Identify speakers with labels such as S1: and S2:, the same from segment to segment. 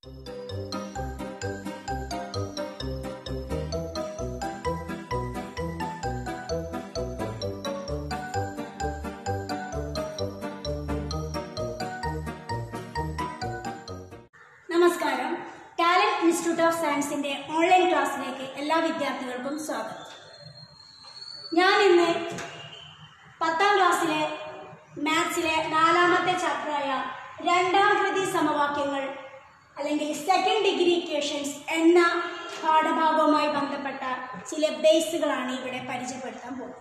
S1: നമസ്കാരം talent institute of സയൻസിന്റെ online ക്ലാസ്സിലേക്ക് എല്ലാ വിദ്യാർത്ഥികൾക്കും സ്വാഗതം ഞാൻ ഇന്ന് പത്താം ക്ലാസ്സിലെ മാത്സിലെ നാലാമത്തെ ചാപ്റ്ററായ രണ്ടാം കൃതി സമവാക്യങ്ങൾ അല്ലെങ്കിൽ സെക്കൻഡ് ഡിഗ്രി ഇക്വേഷൻസ് എന്ന പാഠഭാഗവുമായി ബന്ധപ്പെട്ട ചില ബേസുകളാണ് ഇവിടെ പരിചയപ്പെടുത്താൻ പോകുന്നത്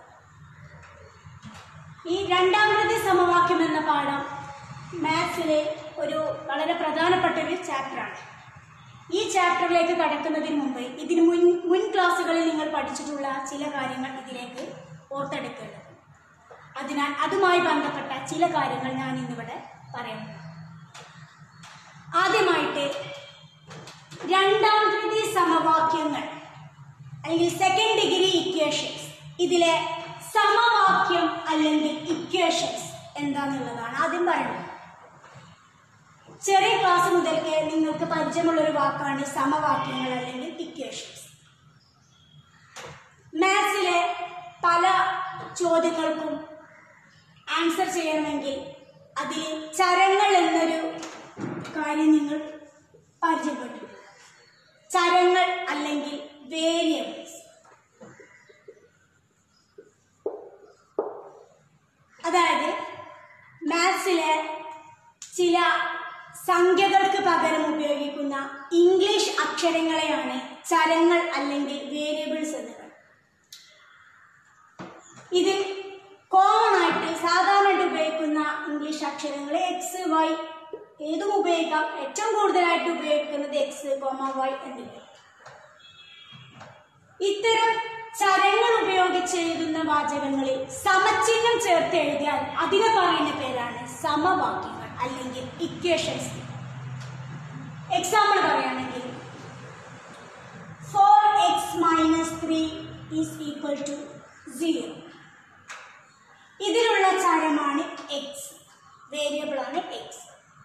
S1: ഈ രണ്ടാം കൃതി സമവാക്യം എന്ന പാഠം മാത്സിലെ ഒരു വളരെ പ്രധാനപ്പെട്ട ഒരു ചാപ്റ്ററാണ് ഈ ചാപ്റ്ററിലേക്ക് കടക്കുന്നതിന് മുമ്പ് ഇതിന് മുൻ മുൻ ക്ലാസ്സുകളിൽ നിങ്ങൾ പഠിച്ചിട്ടുള്ള ചില കാര്യങ്ങൾ ഇതിലേക്ക് ഓർത്തെടുക്കേണ്ടത് അതിനാൽ അതുമായി ബന്ധപ്പെട്ട ചില കാര്യങ്ങൾ ഞാൻ ഇന്നിവിടെ പറയാം ആദ്യമായിട്ട് രണ്ടാം കൃതി സമവാക്യങ്ങൾ അല്ലെങ്കിൽ സെക്കൻഡ് ഡിഗ്രി ഇക്വേഷൻസ് ഇതിലെ സമവാക്യം അല്ലെങ്കിൽ ഇക്വേഷൻസ് എന്താന്നുള്ളതാണ് ആദ്യം പറയുന്നത് ചെറിയ ക്ലാസ് മുതൽക്ക് നിങ്ങൾക്ക് പരിചയമുള്ള ഒരു വാക്കാണ് സമവാക്യങ്ങൾ അല്ലെങ്കിൽ ഇക്വേഷൻസ് മാത്സിലെ പല ചോദ്യങ്ങൾക്കും ആൻസർ ചെയ്യണമെങ്കിൽ അതിൽ ചരങ്ങൾ എന്നൊരു കാര്യം നിങ്ങൾ പരിചയപ്പെട്ടു ചരങ്ങൾ അല്ലെങ്കിൽ വേരിയബിൾസ് അതായത് മാത്സിലെ ചില സംഖ്യകൾക്ക് പകരം ഉപയോഗിക്കുന്ന ഇംഗ്ലീഷ് അക്ഷരങ്ങളെയാണ് ചരങ്ങൾ അല്ലെങ്കിൽ വേരിയബിൾസ് എന്ന് പറയുന്നത് ഇതിൽ കോമൺ ആയിട്ട് സാധാരണയായിട്ട് ഉപയോഗിക്കുന്ന ഇംഗ്ലീഷ് അക്ഷരങ്ങൾ എക്സ് വൈ ഏതും ഉപയോഗിക്കാം ഏറ്റവും കൂടുതലായിട്ട് ഉപയോഗിക്കുന്നത് എക്സ് കോമ വൈ എന്നിവ ഇത്തരം ചരങ്ങൾ ഉപയോഗിച്ച് എഴുതുന്ന വാചകങ്ങളിൽ സമചിഹ്നം ചേർത്ത് എഴുതിയാൽ അതിനെ പറയുന്ന പേരാണ് സമവാക്യങ്ങൾ അല്ലെങ്കിൽ ഇക്വേഷൻസ് എക്സാമ്പിൾ പറയുകയാണെങ്കിൽ four x minus three is equal to zero ഇതിലുള്ള ചരമാണ് എക്സ് വേരിയബിൾ ആണ് x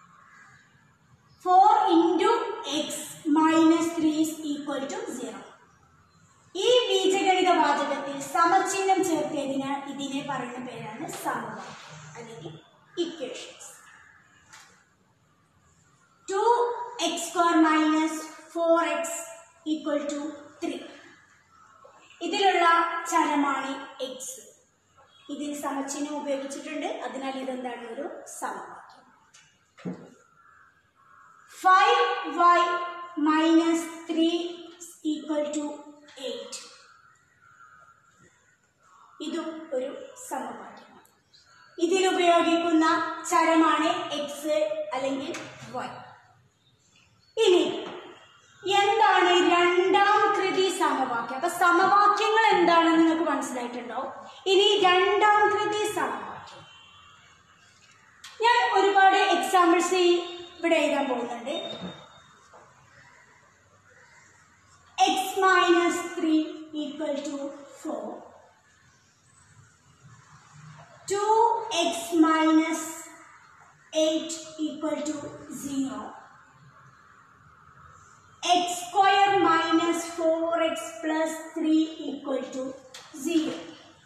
S1: four into X minus three is equal to zero ഈ ബീജഗണിത വാചകത്തിൽ സമചിഹ്നം ചേർത്തതിന് ഇതിനെ പറയുന്ന പേരാണ് സമവാക്യം അല്ലെങ്കിൽ equations two x square minus four x equal to three ഇതിലുള്ള ചരമാണ് എക്സ് ഇതിൽ സമചിഹ്നം ഉപയോഗിച്ചിട്ടുണ്ട് അതിനാൽ ഇതെന്താണ് ഒരു സമവാക്യം five y minus three equal to eight ഇതും ഒരു സമവാക്യമാണ് ഇതിൽ ഉപയോഗിക്കുന്ന ചരമാണ് എക്സ് അല്ലെങ്കിൽ വൈ ഇനി എന്താണ് രണ്ടാം കൃതി സമവാക്യം അപ്പൊ സമവാക്യങ്ങൾ എന്താണെന്ന് നിങ്ങൾക്ക് മനസ്സിലായിട്ടുണ്ടാവും ഇനി രണ്ടാം കൃതി സമവാക്യം ഞാൻ ഒരുപാട് എക്സാമ്പിൾസ് ഇവിടെ എഴുതാൻ പോകുന്നുണ്ട് x minus three equal to four two x minus eight equal to zero x square minus four x plus three equal to zero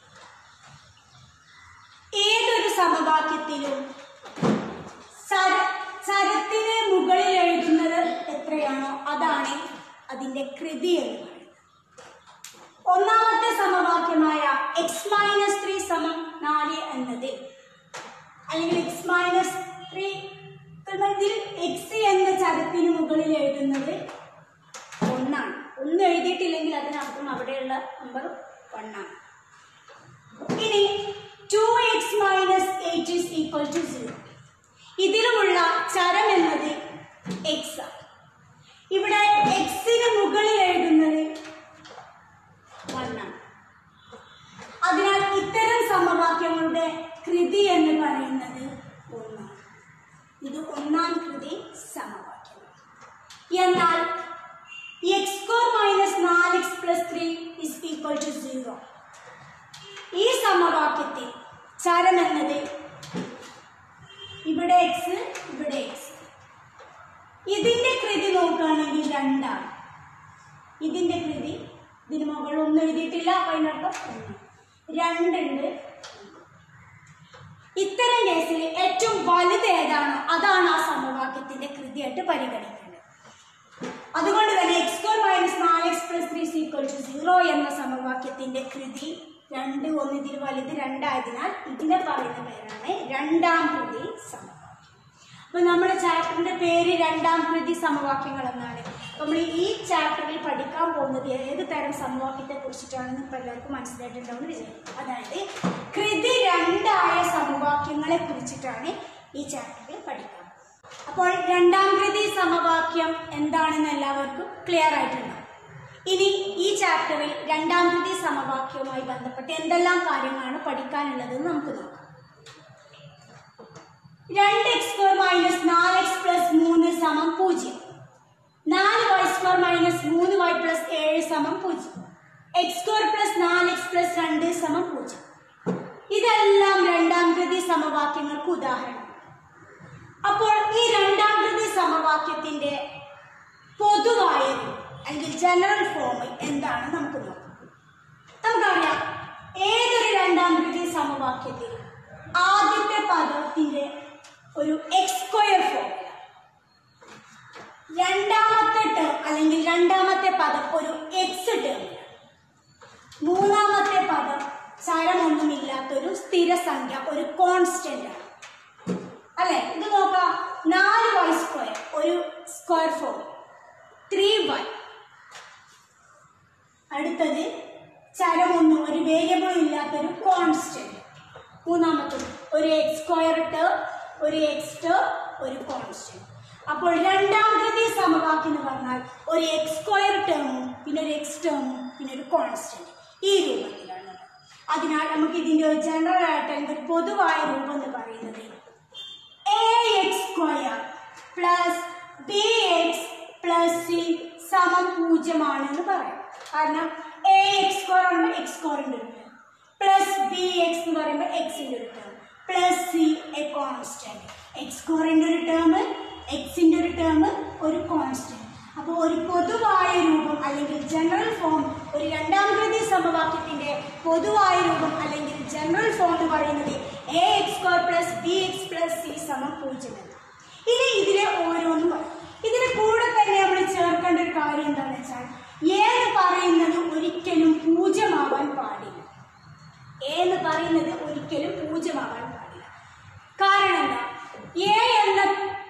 S1: ഏതൊരു സമവാക്യത്തിലും സര ചരത്തിന് മുകളിൽ എഴുതുന്നത് എത്രയാണോ അതാണ് അതിന്റെ കൃതി എന്ന് പറയുന്നത് ഒന്നാമത്തെ സമവാക്യമായ എക്സ് മൈനസ് ത്രീ സമം നാല് എന്നത് അല്ലെങ്കിൽ എക്സ് മൈനസ് ത്രീ എന്നതിൽ എക്സ് എന്ന ചരത്തിന് മുകളിൽ എഴുതുന്നത് ഒന്നാണ് ഒന്ന് എഴുതിയിട്ടില്ലെങ്കിൽ അതിനർത്ഥം അവിടെയുള്ള നമ്പർ ഒന്നാണ് ഇനി two x minus eight is equal to zero ഇതിലുമുള്ള ചരം എന്നത് എക്സ് ആണ് ഇവിടെ എക്സിന് മുകളിൽ എഴുതുന്നത് ഒന്നാണ് അതിനാൽ ഇത്തരം സമവാക്യങ്ങളുടെ കൃതി എന്ന് പറയുന്നത് ഒന്നാണ് ഇത് ഒന്നാം കൃതി സമവാക്യം എന്നാൽ എക്സ് സ്ക്വയർ മൈനസ് നാല് x plus three is equal to zero ഈ സമവാക്യത്തിൽ ചരം എന്നത് ഇവിടെ എക്സ് ഇവിടെ എക്സ് ഇതിന്റെ കൃതി നോക്കി നോക്കുകയാണെങ്കിൽ രണ്ടാണ് ഇതിന്റെ കൃതി ഇതിന് മുകളിൽ ഒന്നും എഴുതിയിട്ടില്ല അപ്പൊ അതിനർത്ഥം ഒന്ന്. രണ്ടുണ്ട് ഇത്തരം കേസിൽ ഏറ്റവും വലുത് ഏതാണോ അതാണ് ആ സമവാക്യത്തിന്റെ കൃതിയായിട്ട് പരിഗണിക്കേണ്ടത് അതുകൊണ്ട് തന്നെ എക്സ് സ്ക്വയർ മൈനസ് നാല് x plus three is equal to zero എന്ന സമവാക്യത്തിന്റെ കൃതി രണ്ട് ഒന്ന് ഇതിൽ വലുത് രണ്ടായതിനാൽ ഇതിനെ പറയുന്ന പേരാണ് രണ്ടാം കൃതി സമവാക്യം അപ്പൊ നമ്മുടെ ചാപ്റ്ററിന്റെ പേര് രണ്ടാം കൃതി സമവാക്യങ്ങൾ എന്നാണ് നമ്മൾ ഈ ചാപ്റ്ററിൽ പഠിക്കാൻ പോകുന്നത് ഏത് തരം സമവാക്യത്തെ കുറിച്ചിട്ടാണെന്ന് ഇപ്പൊ എല്ലാവർക്കും മനസ്സിലായിട്ടുണ്ടാവുമെന്ന് വിചാരിക്കും അതായത് കൃതി രണ്ടായ സമവാക്യങ്ങളെ കുറിച്ചിട്ടാണ് ഈ ചാപ്റ്ററിൽ പഠിക്കാൻ അപ്പോൾ രണ്ടാം കൃതി സമവാക്യം എന്താണെന്ന് എല്ലാവർക്കും ക്ലിയർ ആയിട്ടുണ്ടാവും ഇനി ഈ ചാപ്റ്ററിൽ രണ്ടാം കൃതി സമവാക്യവുമായി ബന്ധപ്പെട്ട് എന്തെല്ലാം കാര്യങ്ങളാണ് പഠിക്കാനുള്ളതെന്ന് നമുക്ക് നോക്കാം രണ്ട് എക്സ് സ്ക്വയർ മൈനസ് നാല് എക്സ് പ്ലസ് മൂന്ന് സമം പൂജ്യം നാല് വൈ സ്ക്വയർ മൈനസ് മൂന്ന് വൈ പ്ലസ് ഏഴ് സമം പൂജ്യം എക്സ് സ്ക്വയർ പ്ലസ് നാല് എക്സ് പ്ലസ് രണ്ട് സമം പൂജ്യം ഇതെല്ലാം രണ്ടാം കൃതി സമവാക്യങ്ങൾക്ക് ഉദാഹരണം അപ്പോൾ ഈ രണ്ടാം കൃതി സമവാക്യത്തിന്റെ പൊതുവായ അല്ലെങ്കിൽ ജനറൽ ഫോം എന്താണ് നമുക്ക് നോക്കാം നമുക്കറിയാം ഏതൊരു രണ്ടാം കൃതി സമവാക്യത്തിൽ ആദ്യത്തെ പദത്തിന്റെ ഒരു എക്സ് സ്ക്വയർ ഫോം രണ്ടാമത്തെ ടേം അല്ലെങ്കിൽ രണ്ടാമത്തെ പദം ഒരു എക്സ് ടേം മൂന്നാമത്തെ പദം ചരമൊന്നുമില്ലാത്തൊരു സ്ഥിരസംഖ്യ ഒരു കോൺസ്റ്റന്റ് ആണ് അല്ലെ ഇത് നോക്കാം നാല് വൈ സ്ക്വയർ ഒരു സ്ക്വയർ ഫോം ത്രീ വൈ അടുത്തത് ചരമൊന്നും ഒരു വേരിയബിളും ഇല്ലാത്തൊരു കോൺസ്റ്റന്റ് മൂന്നാമത്തത് ഒരു എക്സ് സ്ക്വയർ ടേം ഒരു എക്സ് ടേം ഒരു കോൺസ്റ്റന്റ് അപ്പോൾ രണ്ടാം കൃതി സമവാക്യം എന്ന് പറഞ്ഞാൽ ഒരു എക്സ് സ്ക്വയർ ടേമും പിന്നെ ഒരു എക്സ് ടേമും പിന്നെ ഒരു കോൺസ്റ്റന്റ് ഈ രൂപത്തിലാണ് അതിനാൽ നമുക്ക് ഇതിന്റെ ഒരു ജനറൽ ആയിട്ട് അല്ലെങ്കിൽ ഒരു പൊതുവായ രൂപം എന്ന് പറയുന്നത് a x square plus b x plus c സമം പൂജ്യമാണെന്ന് പറയാം കാരണം എ എക്സ് സ്ക്വയർ ആണ് എക്സ് സ്ക്വയറിന്റെ ഒരു ടേം പ്ലസ് ബി എക്സ് എന്ന് പറയുമ്പോൾ എക്സിന്റെ ഒരു term plus c a constant x സ്ക്വയറിന്റെ ഒരു ടേം എക്സിന്റെ ഒരു ടേം ഒരു കോൺസ്റ്റന്റ് അപ്പോൾ ഒരു പൊതുവായ രൂപം അല്ലെങ്കിൽ ജനറൽ ഫോം ഒരു രണ്ടാം കൃതി സമവാക്യത്തിന്റെ പൊതുവായ രൂപം അല്ലെങ്കിൽ ജനറൽ ഫോം എന്ന് പറയുന്നത് a x square plus b x plus c സമം പൂജ്യം എന്ന് ഇനി ഇതിലെ ഓരോന്നും പറയും ഇതിന് കൂടെ തന്നെ നമ്മൾ ചേർക്കേണ്ട ഒരു കാര്യം എന്താണെന്ന് വെച്ചാൽ ഏത് പറയുന്നത് ഒരിക്കലും പൂജ്യമാവാൻ പാടില്ല എന്ന് പറയുന്നത് ഒരിക്കലും പൂജ്യമാവാൻ പാടില്ല കാരണം എന്താ എ എന്ന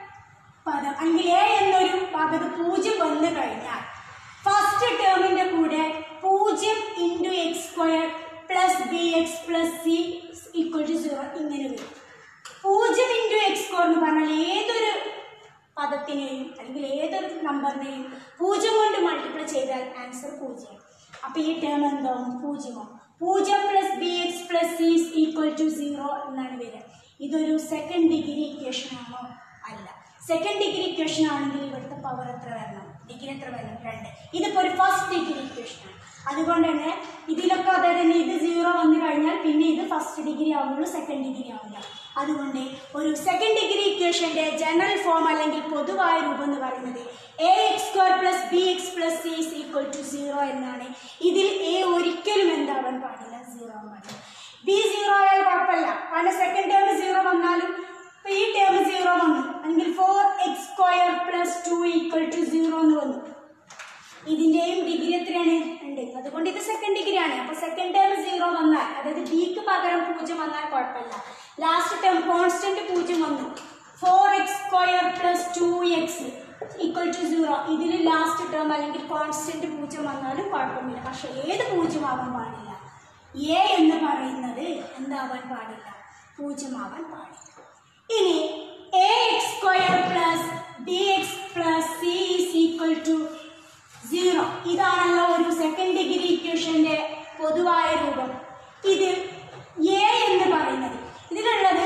S1: പദം അല്ലെങ്കിൽ എ എന്നൊരു പദം പൂജ്യം വന്നു കഴിഞ്ഞാൽ ഫസ്റ്റ് ടേമിന്റെ കൂടെ പൂജ്യം into x square plus b x plus c equal to zero ഇങ്ങനെ വരും പൂജ്യം ഇൻറ്റു എക്സ് സ്ക്വയർ എന്ന് പറഞ്ഞാൽ ഏതൊരു പദത്തിനെയും അല്ലെങ്കിൽ ഏതൊരു നമ്പറിനെയും പൂജ്യം കൊണ്ട് മൾട്ടിപ്ലൈ ചെയ്താൽ ആൻസർ പൂജ്യം അപ്പൊ ഈ ടേം എന്താവും പൂജ്യമോ പൂജ്യം plus b x plus c equal to zero എന്നാണ് വരിക ഇതൊരു സെക്കൻഡ് ഡിഗ്രി ഇക്വേഷൻ ആണോ അല്ല സെക്കൻഡ് ഡിഗ്രി ഇക്വേഷൻ ആണെങ്കിൽ ഇവിടുത്തെ പവർ എത്ര വരണം ഡിഗ്രി എത്ര വരണം രണ്ട് ഇതിപ്പോ ഒരു ഫസ്റ്റ് ഡിഗ്രി ഇക്വേഷൻ ആണ് അതുകൊണ്ട് തന്നെ ഇതിലൊക്കെ അതായത് തന്നെ ഇത് സീറോ വന്നു കഴിഞ്ഞാൽ പിന്നെ ഇത് ഫസ്റ്റ് ഡിഗ്രി ആവുള്ളൂ സെക്കൻഡ് ഡിഗ്രി ആവില്ല അതുകൊണ്ട് ഒരു സെക്കൻഡ് ഡിഗ്രി ഇക്വേഷന്റെ ജനറൽ ഫോം അല്ലെങ്കിൽ പൊതുവായ രൂപം എന്ന് പറയുന്നത് a x square plus b x plus c is equal to zero എന്നാണ് ഇതിൽ എ ഒരിക്കലും എന്താവാൻ പാടില്ല സീറോ ആവാൻ പാടില്ല ബി സീറോ ആയാൽ കുഴപ്പമില്ല കാരണം സെക്കൻഡ് ടേം സീറോ വന്നാലും ഇപ്പൊ ഈ ടേം സീറോ വന്നു അല്ലെങ്കിൽ four x square plus two equal to zero എന്ന് വന്നു ഇതിന്റെയും ഡിഗ്രി എത്രയാണ് ഉണ്ട് അതുകൊണ്ട് ഇത് സെക്കൻഡ് ഡിഗ്രി ആണ് അപ്പൊ സെക്കൻഡ് ടേം സീറോ വന്നാൽ അതായത് ഡിക്ക് പകരം പൂജ്യം വന്നാൽ കുഴപ്പമില്ല ലാസ്റ്റ് ടേം കോൺസ്റ്റന്റ് പൂജ്യം വന്നു four x square plus two x equal to zero ഇതിൽ ലാസ്റ്റ് ടേം അല്ലെങ്കിൽ കോൺസ്റ്റന്റ് പൂജ്യം വന്നാലും കുഴപ്പമില്ല പക്ഷെ ഏത് പൂജ്യമാവാൻ പാടില്ല എ എന്ന് പറയുന്നത് എന്താവാൻ പാടില്ല പൂജ്യമാവാൻ പാടില്ല ഇനി a x square plus b x plus c is equal to zero ഇതാണല്ലോ ഒരു സെക്കൻഡ് ഡിഗ്രി ഇക്വേഷന്റെ പൊതുവായ രൂപം ഇത് എ എന്ന് പറയുന്നത് ഇതിലുള്ളത്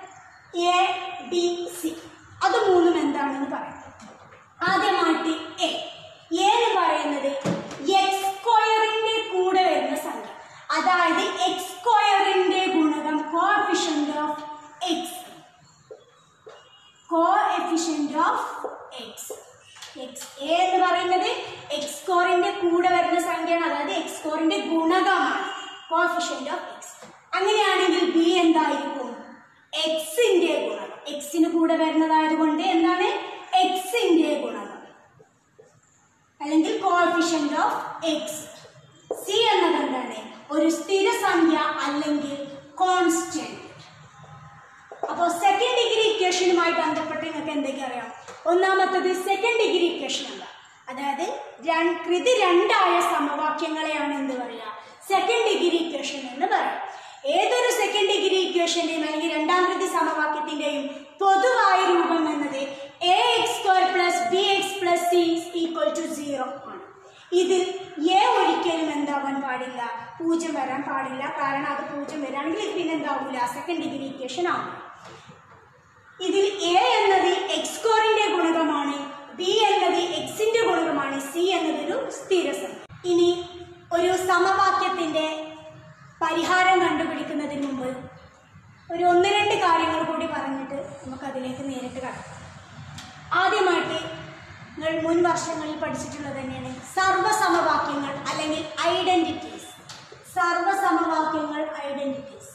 S1: എ ബി സി അത് മൂന്നും എന്താണെന്ന് പറയാം ആദ്യമായിട്ട് എ എ എന്ന് പറയുന്നത് എക്സ് സ്ക്വയറിന്റെ കൂടെ വരുന്ന സംഖ്യ അതായത് എക്സ് സ്ക്വയറിന്റെ ഗുണകം coefficient of x coefficient of x a എന്ന് പറയുന്നത് എക്സ് സ്കോറിന്റെ കൂടെ വരുന്ന സംഖ്യയാണ് അതായത് എക്സ് സ്കോറിന്റെ ഗുണകമാണ് കോഫിഷ്യന്റ് ഓഫ് എക്സ് അങ്ങനെയാണെങ്കിൽ ബി എന്തായിരിക്കും എക്സിന്റെ ഗുണകം എക്സിന് കൂടെ വരുന്നതായതുകൊണ്ട് എന്താണ് എക്സിന്റെ ഗുണകം അല്ലെങ്കിൽ കോഫിഷ്യന്റ് ഓഫ് എക്സ് സി എന്നത് എന്താണ് ഒരു സ്ഥിരസംഖ്യ അല്ലെങ്കിൽ കോൺസ്റ്റന്റ് അപ്പോൾ സെക്കൻഡ് ഡിഗ്രി ഇക്വേഷനുമായി ബന്ധപ്പെട്ട് നിങ്ങൾക്ക് എന്തൊക്കെ അറിയാം ഒന്നാമത്തത് സെക്കൻഡ് ഡിഗ്രി ഇക്വേഷൻ അല്ല അതായത് ര- കൃതി രണ്ടായ സമവാക്യങ്ങളെയാണ് എന്ത് പറയുക സെക്കൻഡ് ഡിഗ്രി ഇക്വേഷൻ എന്ന് പറയാം ഏതൊരു സെക്കൻഡ് ഡിഗ്രി ഇക്വേഷന്റെയും അല്ലെങ്കിൽ രണ്ടാം കൃതി സമവാക്യത്തിന്റെയും പൊതുവായ രൂപം എന്നത് a x square plus b x plus c equal to zero ആണ് ഇതിൽ എ ഒരിക്കലും എന്താവാൻ പാടില്ല പൂജ്യം വരാൻ പാടില്ല കാരണം അത് പൂജ്യം വരാണെങ്കിൽ ഇത് പിന്നെ എന്താവില്ല സെക്കൻഡ് ഡിഗ്രി ഇക്വേഷൻ ആവും ഇതിൽ എ എന്നത് എക്സ് സ്കോറിന്റെ ഗുണകമാണ് ബി എന്നത് എക്സിന്റെ ഗുണകമാണ് സി എന്നതൊരു സ്ഥിരസംഖ്യ ഇനി ഒരു സമവാക്യത്തിന്റെ പരിഹാരം കണ്ടുപിടിക്കുന്നതിന് മുമ്പ് ഒരു ഒന്ന് രണ്ട് കാര്യങ്ങൾ കൂടി പറഞ്ഞിട്ട് നമുക്ക് അതിലേക്ക് നേരിട്ട് കടക്കാം ആദ്യമായിട്ട് നിങ്ങൾ മുൻ വർഷങ്ങളിൽ പഠിച്ചിട്ടുള്ളത് തന്നെയാണ് സർവ്വസമവാക്യങ്ങൾ അല്ലെങ്കിൽ ഐഡന്റിറ്റീസ് സർവ്വസമവാക്യങ്ങൾ ഐഡന്റിറ്റീസ്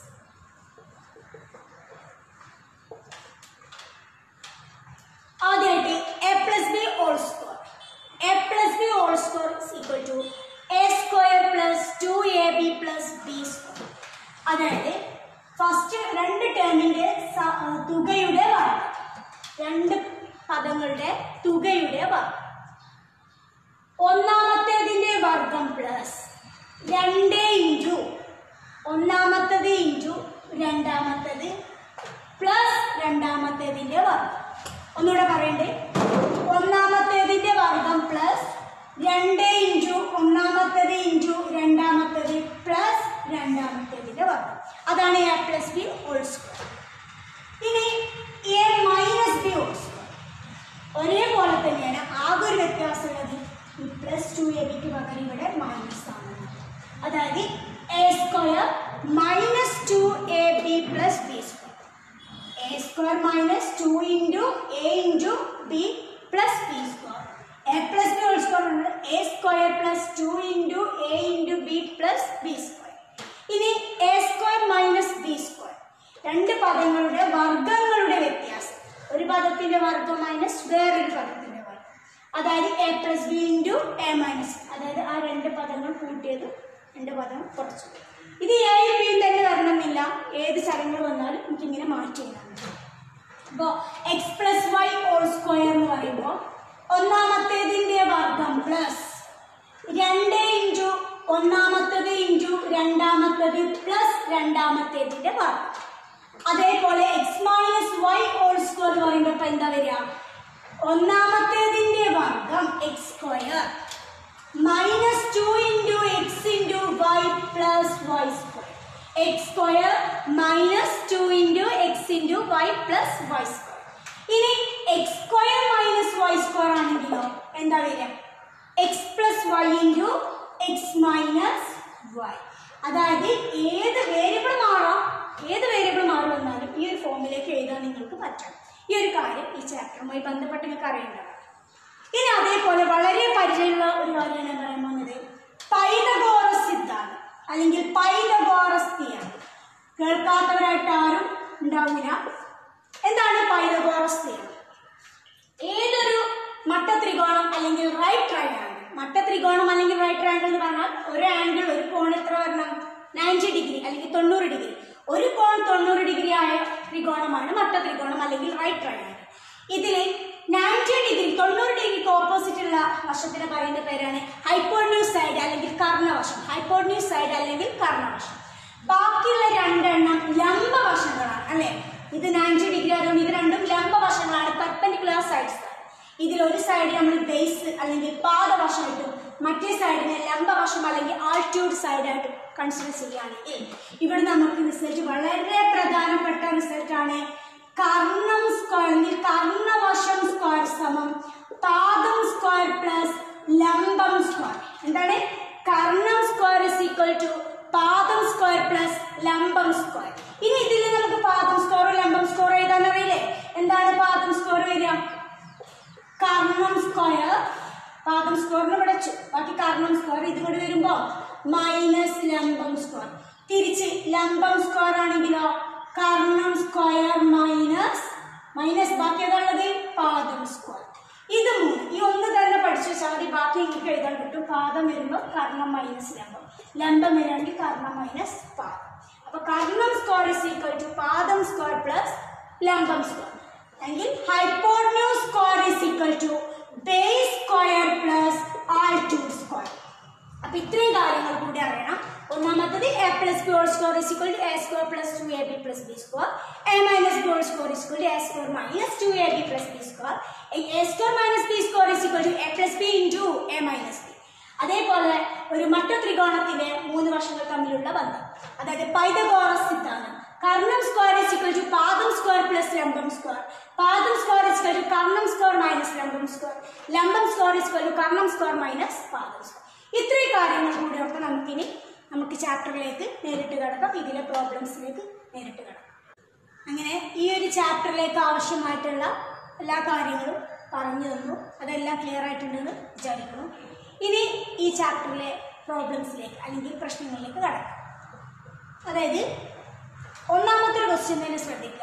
S1: ആദ്യമായിട്ട് a plus B whole square A plus B whole square is equal to A square plus two A B plus B square അതായത് ഫസ്റ്റ് രണ്ട് ടേമിന്റെ സ- ആ, തുകയുടെ വർഗ്ഗം രണ്ട് പദങ്ങളുടെ തുകയുടെ വർഗ്ഗം ഒന്നാമത്തേതിന്റെ വർഗം പ്ലസ് രണ്ട് ഇൻറ്റു ഒന്നാമത്തത് ഇൻറ്റു രണ്ടാമത്തത് പ്ലസ് രണ്ടാമത്തേതിന്റെ വർഗം ഒന്നുകൂടെ പറയണ്ടേ ഒന്നാമത്തേതിന്റെ വർഗം പ്ലസ് രണ്ട് ഇൻറ്റു ഒന്നാമത്തേത് ഇൻറ്റു രണ്ടാമത്തേത് പ്ലസ് രണ്ടാമത്തേതിന്റെ വർഗം അതാണ് A plus B whole square ഇനി A minus B whole square ഒരേപോലെ തന്നെയാണ് ആകെ ഒരു വ്യത്യാസമുള്ളത് ഈ പ്ലസ് ടു എ ബിക്ക് പകരം ഇവിടെ മൈനസ് ആണ് അതായത് A square minus two A B plus B square A square minus two into A into B plus B square A plus B whole square ഉണ്ട് A square plus two into A into B plus B square ഇനി A square minus B square രണ്ട് പദങ്ങളുടെ വർഗങ്ങളുടെ വ്യത്യാസം ഒരു പദത്തിന്റെ വർഗം minus വേറൊരു പദത്തിന്റെ വർഗം അതായത് A plus B into A minus അതായത് ആ രണ്ട് പദങ്ങൾ കൂട്ടിയത് രണ്ട് പദം കുറച്ചു ഇത് എയും ബിയും തന്നെ വരണമെന്നില്ല ഏത് ചടങ്ങുകൾ വന്നാലും നമുക്കിങ്ങനെ മാറ്റി എഴുതാൻ പറ്റും അപ്പോൾ X plus Y whole square എന്ന് പറയുമ്പോൾ ഒന്നാമത്തേതിന്റെ വർഗം പ്ലസ് രണ്ട് ഇൻറ്റു ഒന്നാമത്തത് ഇൻറ്റു രണ്ടാമത്തത് പ്ലസ് രണ്ടാമത്തേതിന്റെ വർഗം അതേപോലെ X minus Y whole square എന്ന് പറയുമ്പോൾ ഇപ്പൊ എന്താ വരിക ഒന്നാമത്തേതിന്റെ വർഗം X square minus two into X into Y plus Y square X square minus two into X into Y plus Y square ഇനി X square minus Y square ആണെങ്കിലോ എന്താ വരിക X plus Y into X minus Y അതായത് ഏത് variable മാറാം ഏത് variable മാറി വന്നാലും ഈ ഒരു ഫോമിലേക്ക് എഴുതാൻ നിങ്ങൾക്ക് പറ്റണം ഈ ഒരു കാര്യം ഈ ചാപ്റ്ററുമായി ബന്ധപ്പെട്ട് നിങ്ങൾക്ക് അറിയേണ്ടതാണ് ഇനി അതേപോലെ വളരെ പരിചയമുള്ള ഒരു കാര്യമാണ് ഞാൻ പറയാൻ പോകുന്നത് പൈതഗോറസ് സിദ്ധാന്തം അല്ലെങ്കിൽ പൈതഗോറസ് തിയറി കേൾക്കാത്തവരായിട്ട് ആരും ഉണ്ടാവില്ല എന്താണ് പൈതഗോറസ് തിയറി ഏതൊരു മട്ടത്രികോണം അല്ലെങ്കിൽ റൈറ്റ് ട്രയാങ്കിൾ മട്ടത്രികോണം അല്ലെങ്കിൽ റൈറ്റ് ട്രയാങ്കിൾ എന്ന് പറഞ്ഞാൽ ഒരു ആംഗിൾ ഒരു കോൺ എത്ര വരണം നയൻറ്റി ഡിഗ്രി അല്ലെങ്കിൽ തൊണ്ണൂറ് ഡിഗ്രി ഒരു കോൺ തൊണ്ണൂറ് ഡിഗ്രി ആയ ത്രികോണമാണ് മട്ടത്രികോണം അല്ലെങ്കിൽ റൈറ്റ് ട്രയാങ്കിൾ ഇതിൽ നയൻറ്റി ഡിഗ്രി തൊണ്ണൂറ് ഡിഗ്രിക്ക് ഓപ്പോസിറ്റ് ഉള്ള വശത്തിന് പറയുന്ന പേരാണ് ഹൈപ്പോഡ്ന്യൂസ് സൈഡ് അല്ലെങ്കിൽ കർണവശം ഹൈപ്പോഡ്ന്യൂസ് സൈഡ് അല്ലെങ്കിൽ കർണവശം ബാക്കിയുള്ള രണ്ടെണ്ണം ലംബവശങ്ങളാണ് അല്ലെ ഇത് നയൻറ്റി ഡിഗ്രി ആയതുകൊണ്ട് ഇത് രണ്ടും ലംബവശങ്ങളാണ് പെർപെൻഡിക്കുലർ സൈഡ്സ് ഇതിൽ ഒരു സൈഡ് നമ്മൾ ബേസ് അല്ലെങ്കിൽ പാദവശമായിട്ടും മറ്റേ സൈഡിനെ ലംബവശം അല്ലെങ്കിൽ ആൾട്യൂഡ് സൈഡായിട്ട് കൺസിഡർ ചെയ്യുകയാണെങ്കിൽ ഇവിടെ നമുക്ക് റിസൾട്ട് വളരെ പ്രധാനപ്പെട്ട റിസൾട്ടാണ് കർണം സ്ക്വയർ അല്ലെങ്കിൽ കർണവശം സ്ക്വയർ സമം പാദം സ്ക്വയർ പ്ലസ് ലംബം സ്ക്വയർ എന്താണ് കർണം സ്ക്വയർ ഇസ് ഈക്വൽ ടു പാദം സ്ക്വയർ പ്ലസ് ലംബം സ്ക്വയർ ഇനി ഇതിൽ നമുക്ക് പാദം സ്ക്വയർ ലംബം സ്ക്വയർ എഴുതാൻ അറിയില്ലേ എന്താണ് പാദം സ്ക്വയർ വരിക കർണം സ്ക്വയർ പാദം സ്ക്വയറിന് ഇവിടെ വെച്ചു ബാക്കി കർണം സ്ക്വയർ ഇത് കൂടി വരുമ്പോ മൈനസ് ലംബം സ്ക്വയർ തിരിച്ച് ലംബം സ്ക്വയർ ആണെങ്കിലോ കർണം സ്ക്വയർ മൈനസ് മൈനസ് ബാക്കി ഏതാണുള്ളത് പാദം സ്ക്വയർ ഇത് മൂന്ന് ഈ ഒന്ന് തന്നെ പഠിച്ചു വെച്ചാൽ മതി ബാക്കി നിങ്ങൾക്ക് എഴുതാൻ കിട്ടും പാദം വരുമ്പോൾ കർണം മൈനസ് ലംബം ലംബം വരികയാണെങ്കിൽ കർണം മൈനസ് പാദം അപ്പൊ കർണം സ്ക്വയർ ഇസ് ഈക്വൽ ടു പാദം സ്ക്വയർ പ്ലസ് ലംബം സ്ക്വയർ അല്ലെങ്കിൽ hypotenuse square is equal to base square plus altitude square അപ്പൊ ഇത്രയും കാര്യങ്ങൾ കൂടി അറിയണം ഒന്നാമത്തത് A plus B whole square is equal to A square plus two A B plus B square A minus B whole square is equal to A square minus two A B plus B square A square minus B square is equal to A plus B into A minus B അതേപോലെ ഒരു മട്ട ത്രികോണത്തിന്റെ മൂന്ന് വശങ്ങൾ തമ്മിലുള്ള ബന്ധം അതായത് Pythagoras സിദ്ധാന്തം കർണം സ്ക്വയർ ഇസ് ഈക്വൽ ടു പാദം സ്ക്വയർ പ്ലസ് ലംബം സ്ക്വയർ പാദം സ്ക്വയർ ഇസ് ഈക്വൽ ടു കർണം സ്ക്വയർ മൈനസ് ലംബം സ്ക്വയർ ലംബം സ്ക്വയർ ഇസ് ഈക്വൽ ടു കർണം സ്ക്വയർ മൈനസ് പാദം സ്ക്വയർ ഇത്രയും കാര്യങ്ങൾ കൂടിയൊക്കെ നമുക്കിനി നമുക്ക് ചാപ്റ്ററിലേക്ക് നേരിട്ട് കിടക്കാം ഇതിലെ പ്രോബ്ലംസിലേക്ക് നേരിട്ട് കിടക്കാം അങ്ങനെ ഈ ഒരു ചാപ്റ്ററിലേക്ക് ആവശ്യമായിട്ടുള്ള എല്ലാ കാര്യങ്ങളും പറഞ്ഞു തന്നു അതെല്ലാം ക്ലിയർ ആയിട്ടുണ്ടെന്ന് വിചാരിക്കുന്നു ഇനി ഈ ചാപ്റ്ററിലെ പ്രോബ്ലംസിലേക്ക് അല്ലെങ്കിൽ പ്രശ്നങ്ങളിലേക്ക് കടക്കാം അതായത് ഒന്നാമത്തെ ഒരു ക്വസ്റ്റ്യൻ തന്നെ ശ്രദ്ധിക്കുക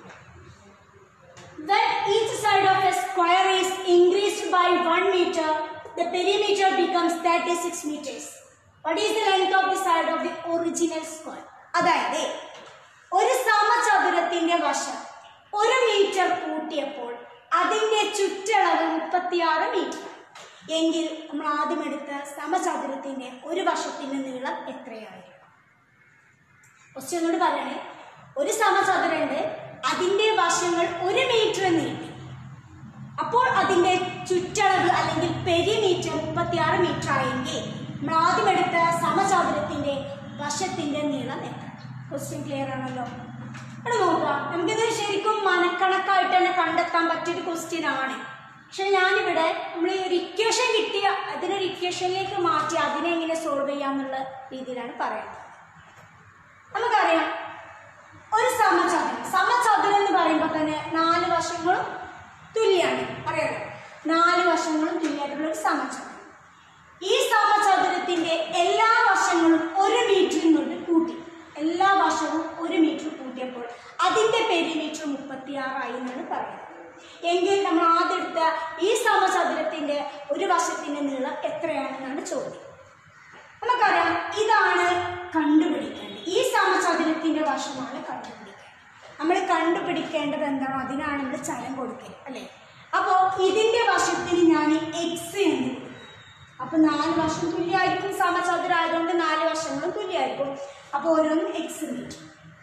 S1: When each side of a square is increased by 1 meter, the perimeter becomes 36 meters. What is the length of the side of the original square? അതായത് ഒരു സമചതുരത്തിന്റെ വശം ഒരു മീറ്റർ കൂട്ടിയപ്പോൾ അതിന്റെ ചുറ്റളവ് മുപ്പത്തിയാറ് മീറ്റർ എങ്കിൽ നമ്മൾ ആദ്യം എടുത്ത സമചതുരത്തിന്റെ ഒരു വശത്തിന്റെ നീളം എത്രയായിരിക്കും ക്വസ്റ്റ്യൻ കൊണ്ട് പറയണേ ഒരു സമചതുരണ്ട് അതിന്റെ വശങ്ങൾ ഒരു മീറ്റർ നീട്ടി അപ്പോൾ അതിന്റെ ചുറ്റളവ് അല്ലെങ്കിൽ പെരിമീറ്റർ മുപ്പത്തിയാറ് മീറ്റർ ആയെങ്കിൽ നമ്മൾ ആദ്യം എടുത്ത സമചതുരത്തിന്റെ വശത്തിന്റെ നീളം എത്ര ക്വസ്റ്റ്യൻ ക്ലിയർ ആണല്ലോ ഇവിടെ നോക്കുക നമുക്കിത് ശരിക്കും മനക്കണക്കായിട്ട് തന്നെ കണ്ടെത്താൻ പറ്റിയൊരു ക്വസ്റ്റ്യൻ ആണ് പക്ഷെ ഞാനിവിടെ നമ്മൾ ഒരു ഇക്വേഷൻ കിട്ടിയ അതിനൊരു ഇക്വേഷനിലേക്ക് മാറ്റി അതിനെ എങ്ങനെ സോൾവ് ചെയ്യാന്നുള്ള രീതിയിലാണ് പറയുന്നത് നമുക്കറിയാം ഒരു സമചതുരം സമചതുരം എന്ന് പറയുമ്പോൾ തന്നെ നാല് വശങ്ങളും തുല്യാണ് അറിയാലോ നാല് വശങ്ങളും തുല്യമായിട്ടുള്ള ഒരു സമചതുരം ഈ സമചതുരത്തിന്റെ എല്ലാ വശങ്ങളും ഒരു മീറ്ററിൽ കൊണ്ട് കൂട്ടി എല്ലാ വശവും ഒരു മീറ്റർ കൂട്ടിയപ്പോൾ അതിന്റെ പെരിമീറ്റർ മുപ്പത്തിയാറായി എന്നാണ് പറയുന്നത് എങ്കിൽ നമ്മൾ ആദ്യം എടുത്ത ഈ സമചതുരത്തിന്റെ ഒരു വശത്തിന്റെ നീളം എത്രയാണെന്നാണ് ചോദ്യം നമുക്കറിയാം ഇതാണ് കണ്ടുപിടിക്കേണ്ടത് ഈ സമചതുരത്തിന്റെ വശമാണ് കണ്ടുപിടിക്കേണ്ടത് നമ്മൾ കണ്ടുപിടിക്കേണ്ടത് എന്താണ് അതിനാണ് നമ്മൾ ചലം കൊടുക്കൽ അല്ലേ അപ്പോൾ ഇതിന്റെ വശത്തിന് ഞാൻ എക്സ് എന്ന് കൊടുക്കും അപ്പൊ നാല് വശം തുല്യമായിരിക്കും സമചതുരം ആയതുകൊണ്ട് നാല് വശങ്ങളും തുല്യമായിരിക്കും അപ്പോൾ ഓരോന്നും എക്സ് മീറ്റർ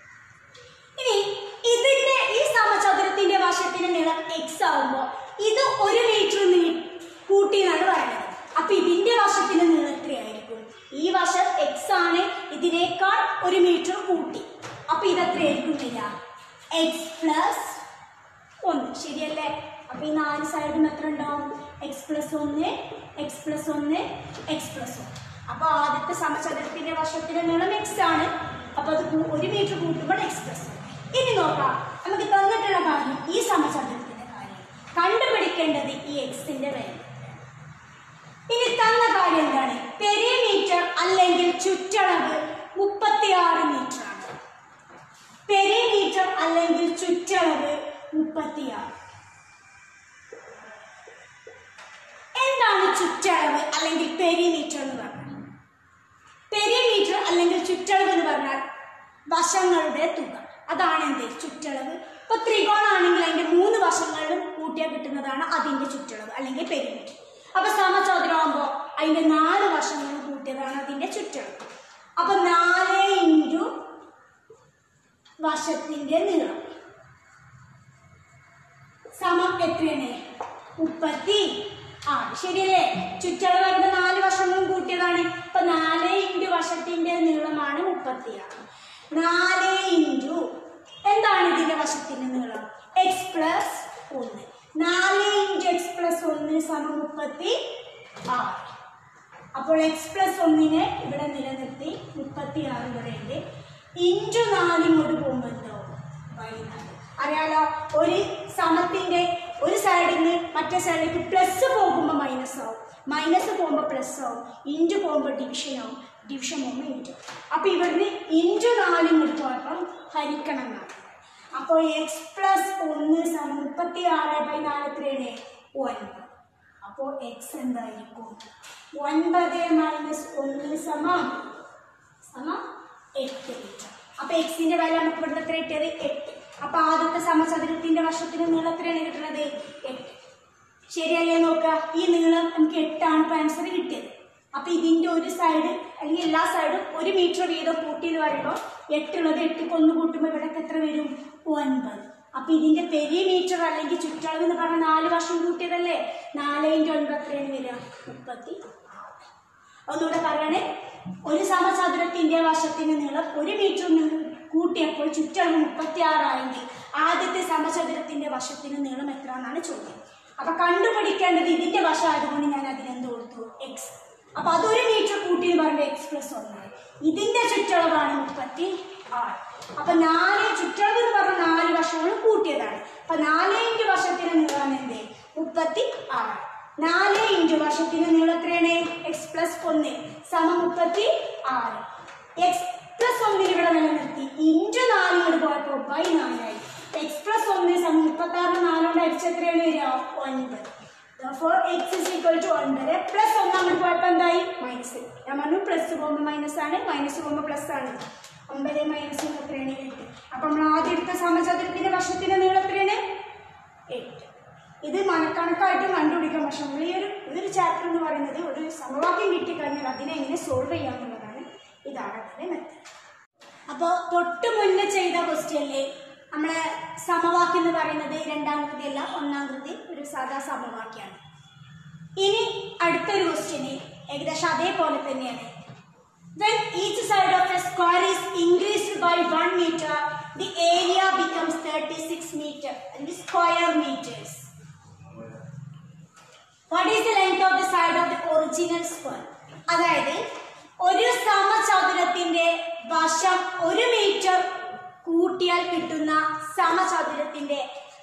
S1: ഇനി ഇതിന്റെ ഈ സമചതുരത്തിന്റെ വശത്തിന്റെ നീളം എക്സ് ആവുമ്പോൾ ഇത് ഒരു മീറ്റർ നീ കൂട്ടി എന്നാണ് പറയുന്നത് അപ്പൊ ഇതിന്റെ വശത്തിന്റെ നീളം എത്രയായിരിക്കും ഈ വശം എക്സ് ആണ് ഇതിനേക്കാൾ ഒരു മീറ്റർ കൂട്ടി അപ്പൊ ഇത് എത്രയായിരിക്കും വരിക എക്സ് പ്ലസ് ഒന്ന് ശരിയല്ലേ അപ്പൊ ഈ നാല് സൈഡും എത്ര ഉണ്ടാവും എക്സ് പ്ലസ് ഒന്ന് എക്സ് പ്ലസ് ഒന്ന് എക്സ് പ്ലസ് ഒന്ന് അപ്പൊ ആദ്യത്തെ സമചതുരത്തിന്റെ വശത്തിന്റെ നീളം എക്സ് ആണ് അപ്പൊ അത് കൂ- ഒരു മീറ്റർ കൂട്ടുമ്പോൾ എക്സ് പ്ലസ് ഇനി നോക്കാം നമുക്ക് തന്നിട്ടുള്ള കാര്യം ഈ സമചതുരത്തിന്റെ കാര്യം കണ്ടുപിടിക്കേണ്ടത് ഈ എക്സിന്റെ വാല്യൂ ഇനി തന്ന കാര്യം എന്താണ് പെരിമീറ്റർ അല്ലെങ്കിൽ ചുറ്റളവ് മുപ്പത്തിയാറ് മീറ്റർ ആണ് പെരിമീറ്റർ അല്ലെങ്കിൽ ചുറ്റളവ് മുപ്പത്തിയാറ് എന്താണ് ചുറ്റളവ് അല്ലെങ്കിൽ പെരിമീറ്റർ എന്ന് പറഞ്ഞാൽ പെരിമീറ്റർ അല്ലെങ്കിൽ ചുറ്റളവ് എന്ന് പറഞ്ഞാൽ വശങ്ങളുടെ തുക അതാണ് എന്ത് ചുറ്റളവ് ഇപ്പൊ ത്രികോണാണെങ്കിൽ അതിന്റെ മൂന്ന് വശങ്ങളിലും കൂട്ടിയാൽ കിട്ടുന്നതാണ് അതിന്റെ ചുറ്റളവ് അല്ലെങ്കിൽ പെരിമീറ്റർ അപ്പൊ സമചതുരമാകുമ്പോ അതിന്റെ നാല് വശങ്ങളും കൂട്ടിയതാണ് അതിന്റെ ചുറ്റളവ് അപ്പൊ നാല് ഇൻറ്റു വശത്തിന്റെ നീളം സമം എത്രയാണ് മുപ്പത്തി ആറ് ശരിയല്ലേ ചുറ്റളവ് വരുന്ന നാല് വശങ്ങളും കൂട്ടിയതാണ് ഇപ്പൊ നാല് ഇൻറ്റു വശത്തിന്റെ നീളമാണ് മുപ്പത്തി ആറ് നാല് ഇൻറ്റു എന്താണ് ഇതിന്റെ വശത്തിന്റെ നീളം എക്സ് പ്ലസ് ഒന്ന് നാല് ഇൻറ്റു എക്സ് പ്ലസ് ഒന്ന് സമം മുപ്പത്തി ആറ് അപ്പോൾ എക്സ് പ്ലസ് ഒന്നിനെ ഇവിടെ നിലനിർത്തി മുപ്പത്തി ആറ് ഇവിടെ ഉണ്ട് ഇൻറ്റു നാല് ഇങ്ങോട്ട് പോകുമ്പോൾ എന്തോ വൈകുന്നേരം അറിയാലോ ഒരു സമത്തിന്റെ ഒരു സൈഡിൽ നിന്ന് മറ്റേ സൈഡിലേക്ക് പ്ലസ് പോകുമ്പോൾ മൈനസ് ആവും മൈനസ് പോകുമ്പോൾ പ്ലസ് ആവും ഇൻറ്റു പോകുമ്പോൾ ഡിവിഷൻ ആവും ഡിവിഷൻ പോകുമ്പോൾ ഇൻറ്റു അപ്പോൾ ഇവിടുന്ന് ഇൻറ്റു നാലും എടുത്തോളം ഹരിക്കണം എന്നാണ് അപ്പോൾ എക്സ് പ്ലസ് ഒന്ന് സമം മുപ്പത്തി ആറ് ബൈ നാല് എത്രയാണ് ഒൻപത് അപ്പോൾ എക്സ് എന്തായിരിക്കും ഒൻപത് മൈനസ് ഒന്ന് സമം സമം എട്ട് മീറ്റർ അപ്പൊ എക്സിന്റെ വാല്യൂ നമുക്ക് ഇവിടുത്തെ എത്ര കിട്ടിയത് എട്ട് അപ്പൊ ആദ്യത്തെ സമചതുരത്തിന്റെ വശത്തിന് നീളം എത്രയാണ് കിട്ടുന്നത് എട്ട് ശരിയല്ലേ നോക്കുക ഈ നീളം നമുക്ക് എട്ടാണ് ഇപ്പൊ ആൻസർ കിട്ടിയത് അപ്പൊ ഇതിന്റെ ഒരു സൈഡ് അല്ലെങ്കിൽ എല്ലാ സൈഡും ഒരു മീറ്റർ വീതം കൂട്ടി എന്ന് പറയുമ്പോൾ എട്ടുള്ളത് എട്ടിക്ക് ഒന്ന് കൂട്ടുമ്പോൾ ഇവിടെ എത്ര വരും ഒൻപത് അപ്പൊ ഇതിന്റെ പെരിമീറ്റർ അല്ലെങ്കിൽ ചുറ്റളവ് എന്ന് പറഞ്ഞാൽ നാല് വർഷം കൂട്ടിയതല്ലേ നാല് ഇൻറ്റു ഒൻപത് എത്രയാണ് വരിക മുപ്പത്തി ആറ് ഒന്നുകൂടെ പറയണേ ഒരു സമചതുരത്തിന്റെ വശത്തിന് നീളം ഒരു മീറ്റർ കൂട്ടിയപ്പോൾ ചുറ്റളവ് മുപ്പത്തി ആറായെങ്കിൽ ആദ്യത്തെ സമചതുരത്തിന്റെ വശത്തിന് നീളം എത്ര എന്നാണ് ചോദ്യം അപ്പൊ കണ്ടുപിടിക്കേണ്ടത് ഇതിന്റെ വശം ആയതുകൊണ്ട് ഞാൻ അതിനെന്ത് കൊടുത്തു എക്സ് അപ്പൊ അതൊരു മീറ്റർ കൂട്ടി എന്ന് പറയുമ്പോൾ എക്സ് പ്ലസ് ഒന്നാണ് ഇതിന്റെ ചുറ്റളവാണ് മുപ്പത്തി ആറ് അപ്പൊ നാല് ചുറ്റളവ് എന്ന് പറഞ്ഞ നാല് വശങ്ങളും കൂട്ടിയതാണ് അപ്പൊ നാല് ഇഞ്ച് വശത്തിന് നീളം എന്ത് മുപ്പത്തി ആറ് നാല് ഇഞ്ച് വശത്തിന് നീളം എത്രയാണ് എക്സ് പ്ലസ് ഒന്ന് സമം മുപ്പത്തി ആറ് എക്സ് പ്ലസ് ഒന്നിന് ഇവിടെ നിലനിർത്തി ഇഞ്ച് നാല് ഇങ്ങോട്ട് പോയപ്പോൾ ബൈ നാലായി എക്സ് പ്ലസ് ഒന്ന് സമം മുപ്പത്തി ആറിന് നാലുകൊണ്ട് എക്സ് എത്രയാണ് വരിക ഒൻപത് four X is equal to ഒൻപത് പ്ലസ് ഒന്ന് അങ്ങോട്ട് പോയപ്പോൾ എന്തായി മൈനസ് ഞാൻ പറഞ്ഞു പ്ലസ് പോകുമ്പോൾ മൈനസ് ആണ് മൈനസ് പോകുമ്പോൾ പ്ലസ് ആണ് ഒമ്പത് മൈനസ് എത്രയാണ് എട്ട് അപ്പൊ നമ്മൾ ആദ്യം എടുത്ത സമചതുരത്തിന്റെ വർഷത്തിന്റെ നീളം എത്രയാണ് എട്ട് ഇത് മനക്കണക്കായിട്ട് കണ്ടുപിടിക്കാം പക്ഷെ നമ്മൾ ഈ ഒരു ഇതൊരു ചാപ്റ്റർ എന്ന് പറയുന്നത് ഒരു സമവാക്യം കിട്ടിക്കഴിഞ്ഞാൽ അതിനെ എങ്ങനെ സോൾവ് ചെയ്യാമെന്നുള്ളതാണ് ഇതാണ് അതിന്റെ മെത്തേഡ് അപ്പോൾ തൊട്ട് മുന്നേ ചെയ്ത ക്വസ്റ്റ്യനിൽ നമ്മളെ സമവാക്യം എന്ന് പറയുന്നത് രണ്ടാം കൃതി അല്ല ഒന്നാം കൃതി ഒരു സാധാ സമവാക്യമാണ് ഇനി അടുത്തൊരു ക്വസ്റ്റ്യന് ഏകദേശം അതേപോലെ തന്നെയാണ് When each side of a square is increased by 1 meter, the area becomes 36 meter, and the square meters. What is the length of the side of the original square? അതായത് ഒരു സമചതുരത്തിന്റെ വശം ഒരു മീറ്റർ കൂട്ടിയാൽ കിട്ടുന്ന സമചതുരത്തിന്റെ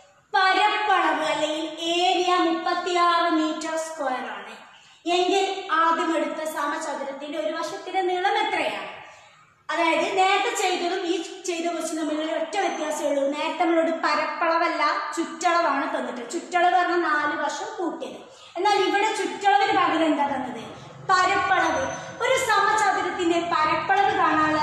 S1: പരപ്പളവ് അല്ലെങ്കിൽ ഏരിയ മുപ്പത്തിയാറ് metre square ആണ് എങ്കിൽ ആദ്യം എടുത്ത സമചതുരത്തിന്റെ ഒരു വശത്തിന്റെ നീളം എത്രയാണ് അതായത് നേരത്തെ ചെയ്തതും ഈ ചെയ്ത ക്വസ്റ്റ്യൻ തമ്മിലുള്ള ഒറ്റ വ്യത്യാസമേ ഉള്ളൂ നേരത്തെ നമ്മളോട് പരപ്പളവല്ല ചുറ്റളവാണ് തന്നിട്ട് ചുറ്റളവ് പറഞ്ഞാൽ നാല് വർഷം കൂട്ടിയത് എന്നാൽ ഇവിടെ ചുറ്റളവിന് പകരം എന്താ തന്നത് പരപ്പളവ് ഒരു സമചതുരത്തിന്റെ പരപ്പളവ് കാണാനുള്ള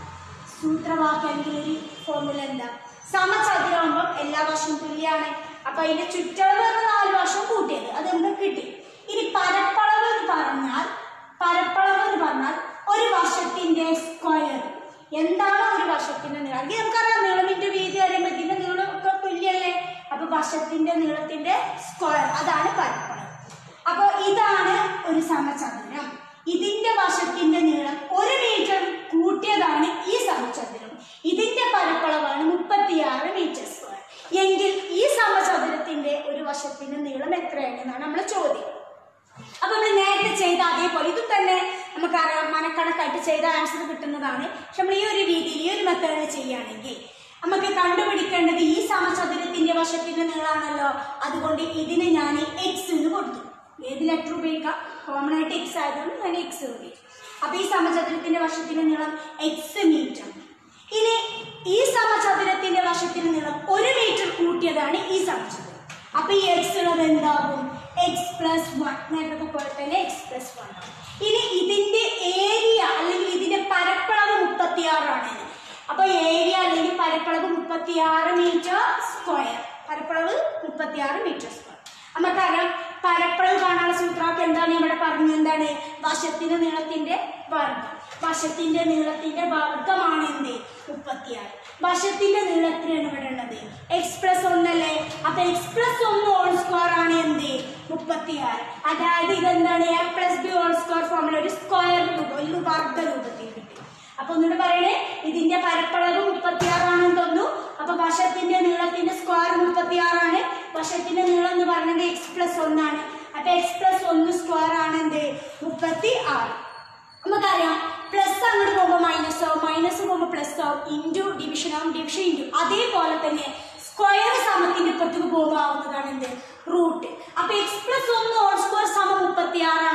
S1: സൂത്രവാക്യം അല്ലെങ്കിൽ ഒരു ഫോർമുല എന്താ സമചതുരമാകുമ്പോൾ എല്ലാ വർഷവും തുല്യാണ് അപ്പൊ അതിന്റെ ചുറ്റളവ് പറഞ്ഞ നാല് വർഷം കൂട്ടിയത് അത് നമുക്ക് കിട്ടി ഇനി പരപ്പളവ് എന്ന് പറഞ്ഞാൽ പരപ്പളവ് എന്ന് പറഞ്ഞാൽ ഒരു വർഷത്തിന്റെ സ്ക്വയർ എന്താണ് ഒരു വർഷത്തിന്റെ നീളം അല്ലെങ്കിൽ നമുക്കറിയാം നീളമിന്റെ വീതി അറിയുമ്പോൾ ഇതിന്റെ നീളം ഒക്കെ തുല്യല്ലേ അപ്പൊ വർഷത്തിന്റെ നീളത്തിന്റെ സ്ക്വയർ അതാണ് പരപ്പളവ് അപ്പൊ ഇതാണ് ഒരു സമചതുരം ഇതിന്റെ വശത്തിന്റെ നീളം ഒരു മീറ്റർ കൂട്ടിയതാണ് ഈ സമചതുരം ഇതിന്റെ പരപ്പളവാണ് മുപ്പത്തിയാറ് മീറ്റർ സ്ക്വയർ എങ്കിൽ ഈ സമചതുരത്തിന്റെ ഒരു വശത്തിന്റെ നീളം എത്രയാണ് എന്നാണ് നമ്മളെ ചോദ്യം അപ്പൊ നമ്മൾ നേരത്തെ ചെയ്ത അതേപോലെ ഇതും തന്നെ നമുക്കറിയാം മനക്കണക്കായിട്ട് ചെയ്ത ആൻസർ കിട്ടുന്നതാണ് പക്ഷെ നമ്മൾ ഈ ഒരു രീതിയിൽ ഈ ഒരു മെത്തേഡ് ചെയ്യുകയാണെങ്കിൽ നമുക്ക് കണ്ടുപിടിക്കേണ്ടത് ഈ സമചതുരത്തിന്റെ വശത്തിന്റെ നീളാണല്ലോ അതുകൊണ്ട് ഇതിന് ഞാൻ എക്സ് എന്ന് കൊടുത്തു ഏത് ലെറ്റർ ഉപയോഗിക്കാം കോമൺ ആയിട്ട് എക്സ് ആയതുകൊണ്ട് ഞാൻ എക്സ് ഉപയോഗിക്കും അപ്പൊ ഈ സമചതുരത്തിന്റെ വശത്തിന്റെ നീളം എക്സ് മീറ്റർ ഇനി ഈ സമചതുരത്തിന്റെ വശത്തിന്റെ നീളം ഒരു മീറ്റർ കൂട്ടിയതാണ് ഈ സമചതുരം അപ്പൊ ഈ എക്സ് ഉള്ളത് എന്താകും എക്സ് പ്ലസ് വൺ നേരത്തെ പോലെ തന്നെ എക്സ് പ്ലസ് വൺ ഇനി ഇതിന്റെ ഏരിയ അല്ലെങ്കിൽ ഇതിന്റെ പരപ്പളവ് മുപ്പത്തിയാറാണ് അപ്പൊ ഏരിയ അല്ലെങ്കിൽ പരപ്പളവ് മുപ്പത്തിയാറ് മീറ്റർ സ്ക്വയർ പരപ്പളവ് മുപ്പത്തിയാറ് മീറ്റർ സ്ക്വയർ നമുക്കറിയാം പരപ്പളവ് കാണാനുള്ള സൂത്രവാക്യം എന്താണ് ഇവിടെ പറഞ്ഞത് എന്താണ് വശത്തിന്റെ നീളത്തിന്റെ വർഗം വശത്തിന്റെ നീളത്തിന്റെ വർഗമാണ് എന്ത് മുപ്പത്തിയാറ് വശത്തിന്റെ നീളത്തിനാണ് ഇവിടെ ഉള്ളത് എക്സ് പ്ലസ് ഒന്നല്ലേ അപ്പൊ എക്സ് പ്ലസ് ഒന്ന് ഹോൾ സ്ക്വയർ ആണ് എന്ത് മുപ്പത്തിയാറ് അതായത് ഇതെന്താണ് A plus B whole square ഫോമിൽ ഒരു സ്ക്വയർ രൂപം ഒരു വർഗ രൂപത്തിൽ കിട്ടി അപ്പൊ ഒന്നുകൂടെ പറയണേ ഇതിന്റെ പരപ്പളവ് മുപ്പത്തിയാറാണെന്ന് തോന്നുന്നു അപ്പൊ വശത്തിന്റെ നീളത്തിന്റെ സ്ക്വയർ മുപ്പത്തിയാറാണ് വശത്തിന്റെ നീളം എന്ന് പറയുന്നത് എക്സ് പ്ലസ് ഒന്നാണ് അപ്പൊ എക്സ് പ്ലസ് ഒന്ന് സ്ക്വയർ ആണ് എന്ത് മുപ്പത്തി ആറ് നമുക്കറിയാം പ്ലസ് അങ്ങോട്ട് പോകുമ്പോൾ മൈനസ് ആവും മൈനസ് പോകുമ്പോൾ പ്ലസ് ആവും ഇൻറ്റു ഡിവിഷൻ ആവും ഡിവിഷൻ ഇൻറ്റു അതേപോലെ തന്നെ സ്ക്വയർ സമത്തിന്റെ ഇപ്പുറത്തേക്ക് പോകുമ്പോൾ ആവുന്നതാണ് എന്ത് റൂട്ട് അപ്പൊ എക്സ് പ്ലസ് ഒന്ന് ഹോൾ സ്ക്വയർ സമം മുപ്പത്തി ആറ്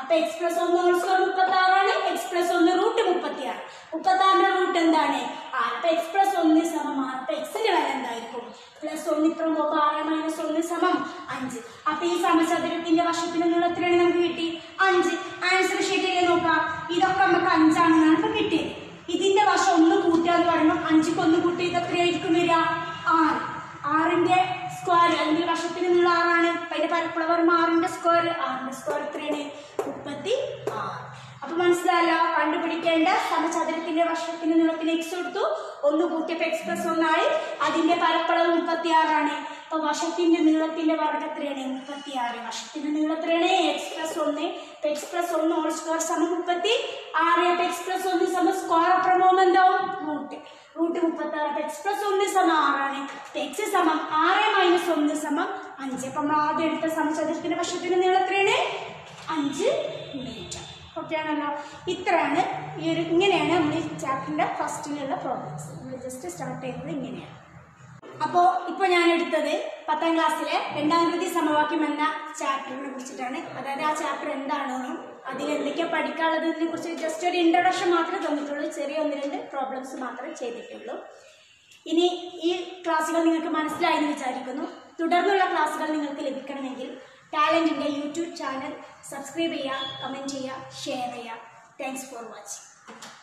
S1: അപ്പൊ എക്സ് പ്ലസ് ഒന്ന് ഹോൾ സ്ക്വയർ മുപ്പത്തി ആറാണ് എക്സ് പ്ലസ് ഒന്ന് റൂട്ട് മുപ്പത്തി ആറ് മുപ്പത്തി ആറിന്റെ റൂട്ട് എന്താണ് ആറ് അപ്പൊ എക്സ് പ്ലസ് ഒന്ന് സമം ആറ് അപ്പൊ എക്സിന്റെ വില എന്തായിരിക്കും പ്ലസ് ഒന്ന് ഇപ്പുറം പോകുമ്പോൾ ആറ് മൈനസ് ഒന്ന് സമം അഞ്ച് അപ്പൊ ഈ സമചതുരത്തിന്റെ വർഷത്തിന് നീളത്തിലാണ് നമുക്ക് കിട്ടി അഞ്ച് ആൻസർ ശരിയല്ലേ നോക്കാം ഇതൊക്കെ നമുക്ക് അഞ്ചാണെന്നാണ് ഇപ്പൊ കിട്ടിയത് ഇതിന്റെ വർഷം ഒന്ന് കൂട്ടുക എന്ന് പറയുമ്പോൾ അഞ്ചിക്ക് ഒന്ന് കൂട്ടി ഇത് എത്രയായിരിക്കും വരിക ആറ് ആറിന്റെ സ്ക്വയർ അല്ലെങ്കിൽ വർഷത്തിന് നീളം ആറാണ് അപ്പൊ അതിന്റെ പരപ്പളവർ ആറിന്റെ സ്ക്വയർ ആറിന്റെ സ്ക്വയർ എത്രയാണ് മുപ്പത്തി ആറ് അപ്പൊ മനസ്സിലായല്ലോ കണ്ടുപിടിക്കേണ്ട സമചതുരത്തിന്റെ വർഷത്തിന് നീളത്തിന് എക്സ് കൊടുത്തു ഒന്ന് കൂട്ടിയപ്പോ എക്സ് പ്ലസ് ഒന്നായി അതിന്റെ പരപ്പളവ് മുപ്പത്തി ആറാണ് അപ്പൊ വർഷത്തിന്റെ നീളത്തിന്റെ വർഗ്ഗം എത്രയാണ് മുപ്പത്തി ആറ് വർഷത്തിന്റെ നീളം എത്രയാണ് എക്സ് പ്ലസ് ഒന്ന് എക്സ് പ്ലസ് ഒന്ന് ഹോൾ സ്ക്വയർ സമം മുപ്പത്തി ആറ് അപ്പൊ എക്സ് പ്ലസ് ഒന്ന് സമം സ്ക്വയർ അപ്പുറം പോകുമ്പോൾ എന്താവും റൂട്ട് റൂട്ട് മുപ്പത്തി ആറ് അപ്പൊ എക്സ് പ്ലസ് ഒന്ന് സമം ആറാണ് എക്സ് സമം ആറ് മൈനസ് ഒന്ന് സമം അഞ്ച് അപ്പൊ നമ്മൾ ആദ്യം എടുത്ത സമചതുരത്തിന്റെ വർഷത്തിന്റെ നീളം എത്രയാണ് അഞ്ച് മീറ്റർ ഓക്കെ ആണല്ലോ ഇത്രയാണ് ഈ ഒരു ഇങ്ങനെയാണ് നമ്മൾ ഈ ചാപ്റ്ററിന്റെ ഫസ്റ്റിലുള്ള പ്രോബ്ലംസ് നമ്മൾ ജസ്റ്റ് സ്റ്റാർട്ട് ചെയ്യുന്നത് ഇങ്ങനെയാണ് അപ്പോൾ ഇപ്പോൾ ഞാൻ എടുത്തത് പത്താം ക്ലാസ്സിലെ രണ്ടാം കൃതി സമവാക്യം എന്ന ചാപ്റ്ററിനെ കുറിച്ചിട്ടാണ് അതായത് ആ ചാപ്റ്റർ എന്താണെന്നും അതിൽ എന്തൊക്കെയാണ് പഠിക്കാനുള്ളതിനെ കുറിച്ച് ജസ്റ്റ് ഒരു ഇൻട്രൊഡക്ഷൻ മാത്രമേ തന്നിട്ടുള്ളൂ ചെറിയ ഒന്ന് രണ്ട് പ്രോബ്ലംസ് മാത്രമേ ചെയ്തിട്ടുള്ളൂ ഇനി ഈ ക്ലാസ്സുകൾ നിങ്ങൾക്ക് മനസ്സിലായി എന്ന് വിചാരിക്കുന്നു തുടർന്നുള്ള ക്ലാസ്സുകൾ നിങ്ങൾക്ക് ലഭിക്കണമെങ്കിൽ ടാലൻറ്റിൻ്റെ യൂട്യൂബ് ചാനൽ സബ്സ്ക്രൈബ് ചെയ്യുക കമൻറ്റ് ചെയ്യുക ഷെയർ ചെയ്യുക താങ്ക്സ് ഫോർ വാച്ചിങ്